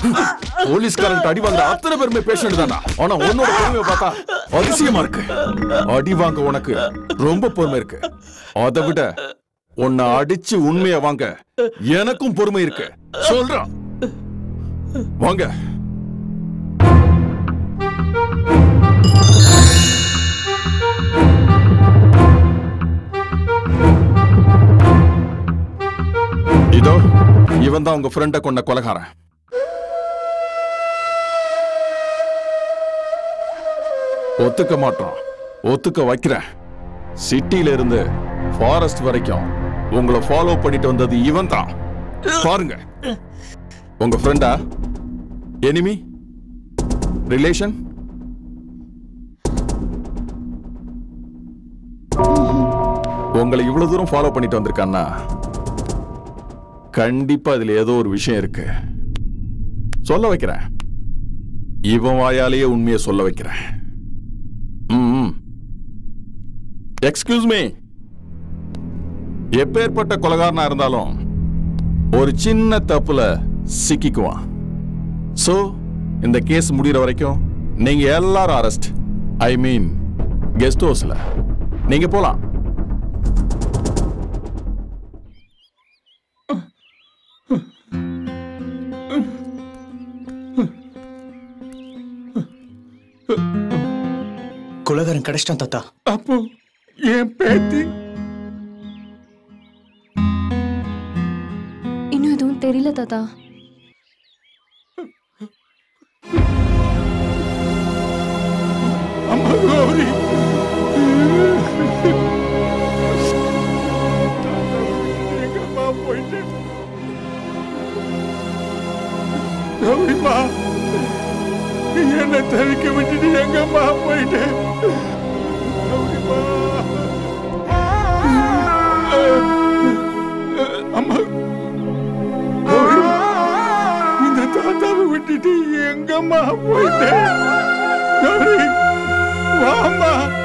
போலீஸ்காரங்க அடி வாங்குற அத்தனை பேருமே பேஷண்ட் தானா ஆனா உன்னோட பொறுமையை பார்த்தா அதிசயமா இருக்கு அடி வாங்க உனக்கு ரொம்ப பொறுமை இருக்கு அதை விட உன்னை அடிச்சு உண்மையை வாங்க எனக்கும் பொறுமை இருக்கு சொல்றான் வாங்க இதோ இவன் தான் உங்க ஃப்ரெண்ட கொண்ட கொலகாரன் ஒத்துக்க மாட்டான் ஒத்துக்க வைக்கிறேன் சிட்டில இருந்து ஃபாரஸ்ட் வரைக்கும் உங்களை ஃபாலோ பண்ணிட்டு வந்தது இவன் தான் பாருங்க உங்க ஃப்ரெண்டா எனிமி ரிலேஷன் உங்களை இவ்வளவு தூரம் ஃபாலோ பண்ணிட்டு வந்திருக்கான்னா கண்டிப்பா இதுல ஏதோ ஒரு விஷயம் இருக்கு சொல்ல வைக்கிறேன் இவன் வாயாலேயே உண்மையை சொல்ல வைக்கிறேன் எக்ஸ்கியூஸ் மீ எப்பேற்பட்ட கொலகாரனா இருந்தாலும் ஒரு சின்ன தப்புல சிக்கிக்குவான் சோ இந்த கேஸ் முடிகிற வரைக்கும் நீங்க எல்லாரும் அரெஸ்ட் ஐ மீன் கெஸ்ட் ஹவுஸ்ல நீங்க போலாம் குலகாரன் கிடைச்சிட்டான் தாத்தா அப்போ என் பேத்தி இன்னும் எதுவும் தெரியல தாத்தா அம்மா கௌரி எங்க அம்மா போயிட்டு கௌரிமா என்ன தவிக்க விட்டுட்டு எங்க அம்மா போயிட்டு கௌரிமா அம்மா கௌரி இந்த தாத்தாவை விட்டுட்டு எங்கம்மா போயிட்டு கௌரி வாம்மா